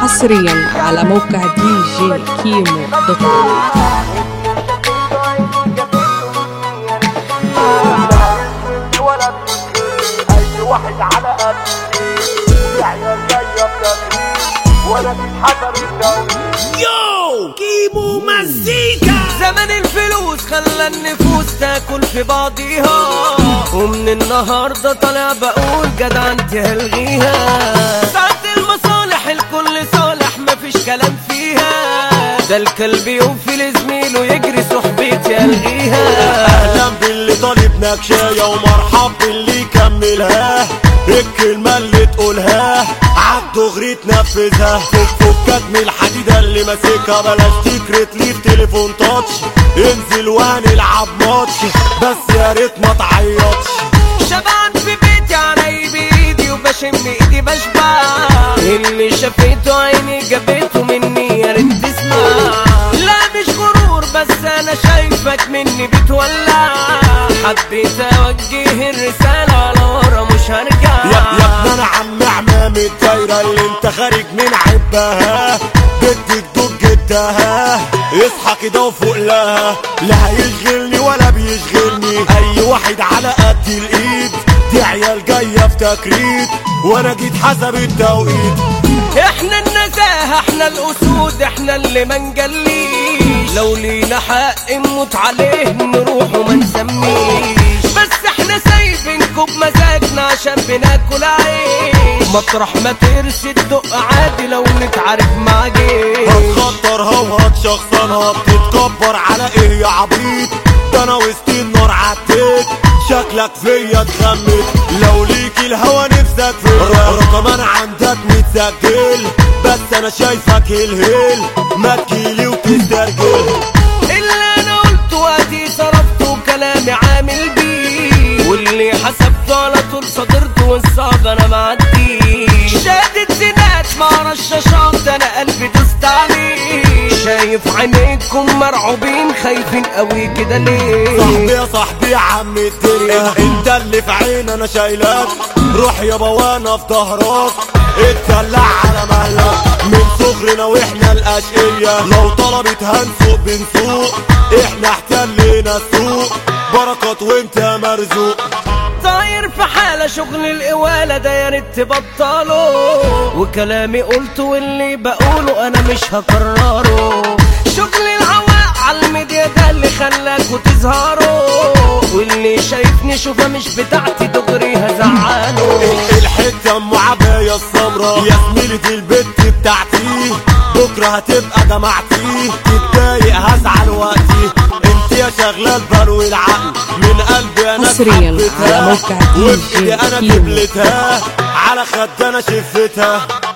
حصريا على موقع دي جي كيمو دوت كوم ولا اي واحد على قدي يا عيال جايه بتغيير ولا بيتحسب الدوري يو كيمو مزيكا زمن الفلوس خلى النفوس تاكل في بعضيها ومن النهارده طالع بقول جدع انت هلغيها ساعة المصالح الكل صالح مفيش كلام فيها ده الكلب يوفي لزميله يجري صحبتي الغيها اهلا باللي طالب نكشاية ومرحب باللي يكملها الكلمة اللي تقولها عالدغري تنفذها فك فكك من الحديدة اللي ماسكها بلاش تكرت لي في تليفون تاتش انزل وهنلعب ماتش بس يا ريت ما تعيطش شبعان في بيتي علي بايدي وبشم ايدي بشبع اللي شافته عيني جابته مني يا ريت تسمع لا مش غرور بس انا شايفك مني بتولع حبيت اوجه الرسالة على ورا مش هرجع يا يا ابن انا عم عمام الدايرة اللي انت خارج من عبها بدك دق جدها اصحى كده وفوق لها لا هيشغلني ولا بيشغلني اي واحد على قد الايد دي عيال جاية في تكريت وانا جيت حسب التوقيت احنا النزاهة احنا الاسود احنا اللي ما نجليش لو لينا حق نموت عليه نروح وما نسميش بس احنا سايبينكم بمزاجنا عشان بناكل عيش مطرح ما ترسي تدق عادي لو نتعارك مع جيش هتخطرها وهتشخصنها بتتكبر على ايه يا عبيط ده انا وسط النار عديت شكلك فيا اتخمت لو ليك الهوى نفسك فيا رقم انا عندك متسجل بس انا شايفك الهيل ما تجيلي وتسترجل اللي انا قلته وقتي صرفته كلامي عامل بيه واللي حسبته على طول صدرته والصعب انا معديش شادت زينات مع رشاشات انا قلبي دوست عليه شايف عينيكم مرعوبين خايفين قوي كده ليه صاحبي يا صاحبي يا عم الدنيا انت اللي في عين انا شايلك روح يابا وانا في ظهرك اتدلع على مهلك من صغرنا واحنا الاشقية لو طلبت هنسوق بنسوق احنا احتلينا السوق بركات وانت مرزوق طاير في حالة شغل القوالة ده يا ريت تبطله وكلامي قلته واللي بقوله انا مش هكرره شغل العواق على الميديا ده اللي خلاكوا تظهروا واللي شايفني شوفها مش بتاعتي دغري هزعله الحتة ام عباية السمرا يا زميلي دي البت بتاعتي بكرة هتبقى جماعتي تتضايق هزعل وقتي انت يا شغلة البال والعقل من قلبي انا حصرياً حبيتها على موقع دي وبإيدي جي انا كيمو. كبلتها على خد انا شفتها